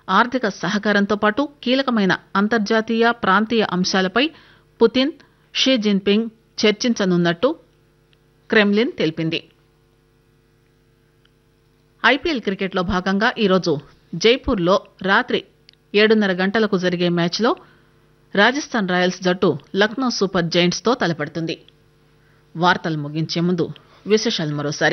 ఆర్థిక సహకారంతో పాటు కీలకమైన అంతర్జాతీయ ప్రాంతీయ అంశాలపై పుతిన్ షీ జిన్పింగ్ చర్చించనున్నట్టు క్రెమ్లిన్ తెలిపింది ఐపీఎల్ క్రికెట్లో భాగంగా ఈరోజు జైపూర్లో రాత్రి ఏడున్నర గంటలకు జరిగే మ్యాచ్లో రాజస్థాన్ రాయల్స్ జట్టు లక్నో సూపర్ జైంట్స్తో తలపడుతుంది వార్తలు ముగించే ముందు విశేషాలు మరోసారి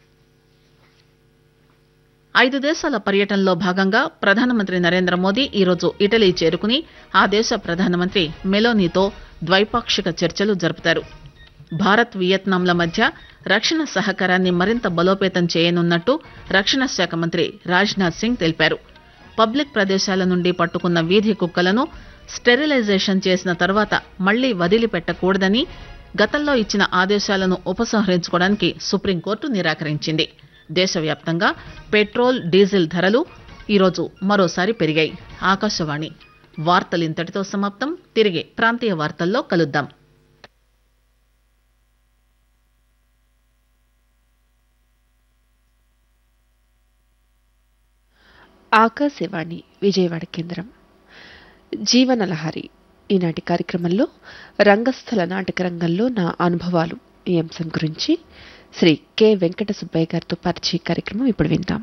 ఐదు దేశాల పర్యటనలో భాగంగా ప్రధానమంత్రి నరేంద్ర మోదీ ఈరోజు ఇటలీ చేరుకుని ఆ దేశ ప్రధానమంత్రి మెలోనీతో ద్వైపాక్షిక చర్చలు జరుపుతారు భారత్ వియత్నాంల మధ్య రక్షణ సహకారాన్ని మరింత బలోపేతం చేయనున్నట్టు రక్షణ శాఖ మంత్రి రాజ్నాథ్ సింగ్ తెలిపారు పబ్లిక్ ప్రదేశాల నుండి పట్టుకున్న వీధి కుక్కలను స్టెరిలైజేషన్ చేసిన తర్వాత మళ్లీ వదిలిపెట్టకూడదని గతంలో ఇచ్చిన ఆదేశాలను ఉపసంహరించుకోవడానికి సుప్రీంకోర్టు నిరాకరించింది దేశవ్యాప్తంగా పెట్రోల్ డీజిల్ ధరలు ఈరోజు మరోసారి పెరిగాయి ఆకాశవాణి వార్తలు ఇంతటితో సమాప్తం తిరిగి ప్రాంతీయ వార్తల్లో కలుద్దాం ఆకాశవాణి విజయవాడ కేంద్రం జీవనలహరి ఈనాటి కార్యక్రమంలో రంగస్థల నాటక రంగంలో నా అనుభవాలు ఈ అంశం గురించి శ్రీ కె వెంకట సుబ్బయ్య గారితో పరిచయ కార్యక్రమం ఇప్పుడు విందాం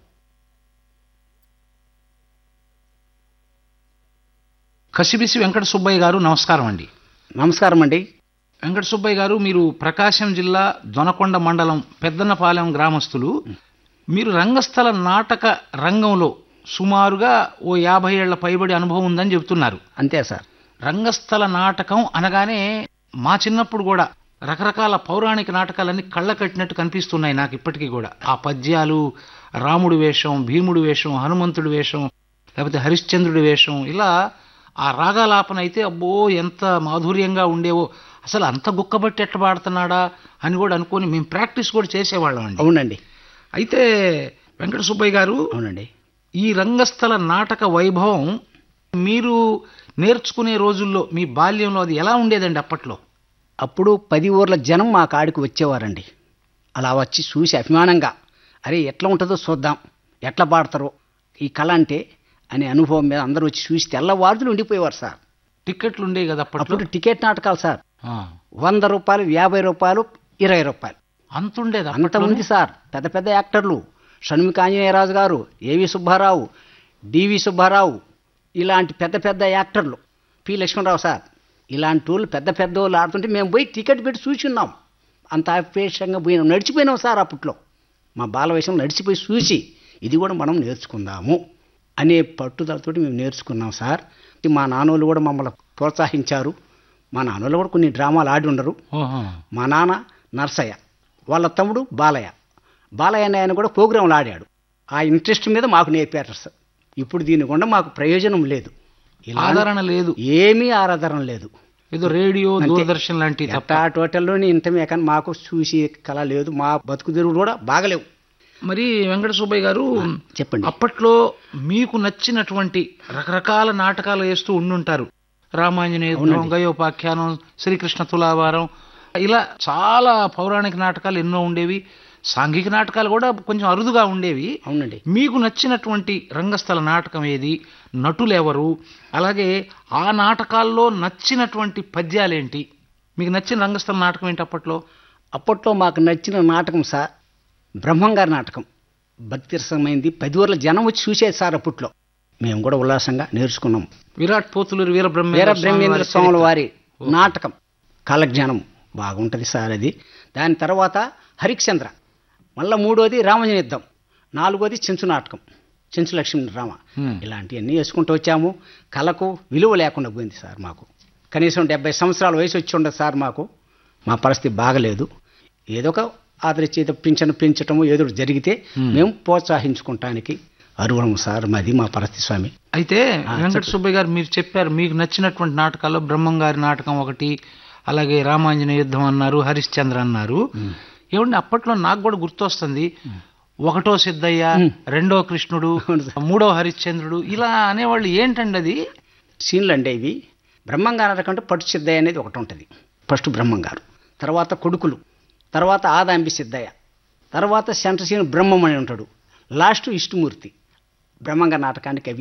కసిబిసి వెంకట సుబ్బయ్య గారు నమస్కారం అండి నమస్కారం అండి వెంకట సుబ్బయ్య గారు మీరు ప్రకాశం జిల్లా దొనకొండ మండలం పెద్దన్నపాలెం గ్రామస్తులు మీరు రంగస్థల నాటక రంగంలో సుమారుగా ఓ యాభై ఏళ్ల పైబడి అనుభవం ఉందని చెబుతున్నారు అంతే సార్ రంగస్థల నాటకం అనగానే మా చిన్నప్పుడు కూడా రకరకాల పౌరాణిక నాటకాలన్నీ కళ్ళ కట్టినట్టు కనిపిస్తున్నాయి నాకు ఇప్పటికీ కూడా ఆ పద్యాలు రాముడి వేషం భీముడి వేషం హనుమంతుడి వేషం లేకపోతే హరిశ్చంద్రుడి వేషం ఇలా ఆ రాగాలాపన అయితే అబ్బో ఎంత మాధుర్యంగా ఉండేవో అసలు అంత గుక్కబట్టి ఎట్ట పాడుతున్నాడా అని కూడా అనుకొని మేము ప్రాక్టీస్ కూడా చేసేవాళ్ళం అండి అవునండి అయితే వెంకట సుబ్బయ్య గారు అవునండి ఈ రంగస్థల నాటక వైభవం మీరు నేర్చుకునే రోజుల్లో మీ బాల్యంలో అది ఎలా ఉండేదండి అప్పట్లో అప్పుడు పది ఊర్ల జనం మా కాడికి వచ్చేవారండి అలా వచ్చి చూసి అభిమానంగా అరే ఎట్లా ఉంటుందో చూద్దాం ఎట్లా పాడతారో ఈ కళ అంటే అనే అనుభవం మీద అందరూ వచ్చి చూసి తెల్లవారులు ఉండిపోయేవారు సార్ టిక్కెట్లు ఉండేవి కదా అప్పట్లో అప్పుడు టికెట్ నాటకాలు సార్ ఆ, వంద రూపాయలు యాభై రూపాయలు ఇరవై రూపాయలు అంత ఉండేది అంత అప్పట్లోనే? ఉంది సార్ పెద్ద పెద్ద యాక్టర్లు షణ్ముఖ ఆంజనేయరాజు గారు ఏవి సుబ్బారావు డివి సుబ్బారావు ఇలాంటి పెద్ద పెద్ద యాక్టర్లు పి లక్ష్మణరావు సార్ ఇలాంటి వాళ్ళు పెద్ద పెద్ద వాళ్ళు ఆడుతుంటే మేము పోయి టికెట్ పెట్టి చూసున్నాం అంత ఆపేషంగా పోయినాం నడిచిపోయినాం సార్ అప్పట్లో మా బాల వయసులో నడిచిపోయి చూసి ఇది కూడా మనం నేర్చుకుందాము అనే పట్టుదలతోటి మేము నేర్చుకున్నాం సార్ మా నాన్నోళ్ళు కూడా మమ్మల్ని ప్రోత్సహించారు మా నాన్నోళ్ళు కూడా కొన్ని డ్రామాలు ఆడి ఉండరు ఓహో. మా నాన్న నర్సయ్య వాళ్ళ తమ్ముడు బాలయ్య బాలయ్య అనే ఆయన కూడా ప్రోగ్రాంలు ఆడాడు ఆ ఇంట్రెస్ట్ మీద మాకు నేర్పారు సార్ ఇప్పుడు దీని గుండా మాకు ప్రయోజనం లేదు ఇలా ఆదరణ లేదు ఏమీ ఆరాధన లేదు ఏదో రేడియో అంతే. దూరదర్శన్ లాంటి తప్ప ఎట్టా టోటల్లోనే ఇంతమే కానీ మాకు చూసి కళ లేదు మా బతుకు తెరువులు కూడా బాగలేవు మరి వెంకట సుబ్బయ్య గారు చెప్పండి అప్పట్లో మీకు నచ్చినటువంటి రకరకాల నాటకాలు వేస్తూ ఉండుంటారు రామాంజనేయ యుద్ధం, గయోపాఖ్యానం శ్రీకృష్ణ తులాభారం ఇలా చాలా పౌరాణిక నాటకాలు ఎన్నో ఉండేవి సాంఘిక నాటకాలు కూడా కొంచెం అరుదుగా ఉండేవి అవునండి మీకు నచ్చినటువంటి రంగస్థల నాటకం ఏది నటులు ఎవరు అలాగే ఆ నాటకాల్లో నచ్చినటువంటి పద్యాలేంటి మీకు నచ్చిన రంగస్థల నాటకం ఏంటి అప్పట్లో అప్పట్లో మాకు నచ్చిన నాటకం సార్ బ్రహ్మంగారి నాటకం భక్తి రసమైంది పది ఊర్ల జనం వచ్చి చూసేది సార్ అప్పట్లో మేము కూడా ఉల్లాసంగా నేర్చుకున్నాం విరాట్ పోతులూరు వీర వీర బ్రహ్మేంద్ర బ్రహ్మేంద్ర స్వామి స్వాముల వారి వారి నాటకం కాలజ్ఞానం బాగుంటుంది సార్ అది దాని తర్వాత హరిశ్చంద్ర మళ్ళా మూడోది రామజన యుద్ధం నాలుగోది చెంచు నాటకం చెంచు లక్ష్మీ రామ హ్మ్. ఇలాంటివన్నీ వేసుకుంటూ వచ్చాము కళకు విలువ లేకుండా పోయింది సార్ మాకు కనీసం డెబ్బై సంవత్సరాల వయసు వచ్చి ఉండదు సార్ మాకు మా పరిస్థితి బాగలేదు ఏదో ఒక ఆదరించి ఏదో పింఛను పెంచటము ఏదో ఒకటి జరిగితే మేము ప్రోత్సహించుకుంటానికి అరువులము సార్ మాది మా పరిస్థితి స్వామి అయితే ఆ, వెంకట చెప్పు. సుబ్బయ్య గారు మీరు చెప్పారు మీకు నచ్చినటువంటి నాటకాల్లో బ్రహ్మం గారి నాటకం ఒకటి అలాగే రామాంజనేయ యుద్ధం అన్నారు హరిశ్చంద్ర అన్నారు ఏమండి అప్పట్లో నాకు కూడా గుర్తొస్తుంది ఒకటో సిద్ధయ్య రెండో కృష్ణుడు అవును సార్. మూడో హరిశ్చంద్రుడు ఇలా అనేవాళ్ళు ఏంటండి అది సీన్లు అంటే ఇవి బ్రహ్మంగారు కంటే పట్టు సిద్ధయ్య అనేది ఒకటి ఉంటుంది ఫస్ట్ బ్రహ్మంగారు తర్వాత కొడుకులు తర్వాత ఆదాంబి సిద్ధయ్య తర్వాత సెంటర్ సీన్ బ్రహ్మం అని ఉంటాడు లాస్ట్ విష్ణుమూర్తి బ్రహ్మంగారి నాటకానికి అవి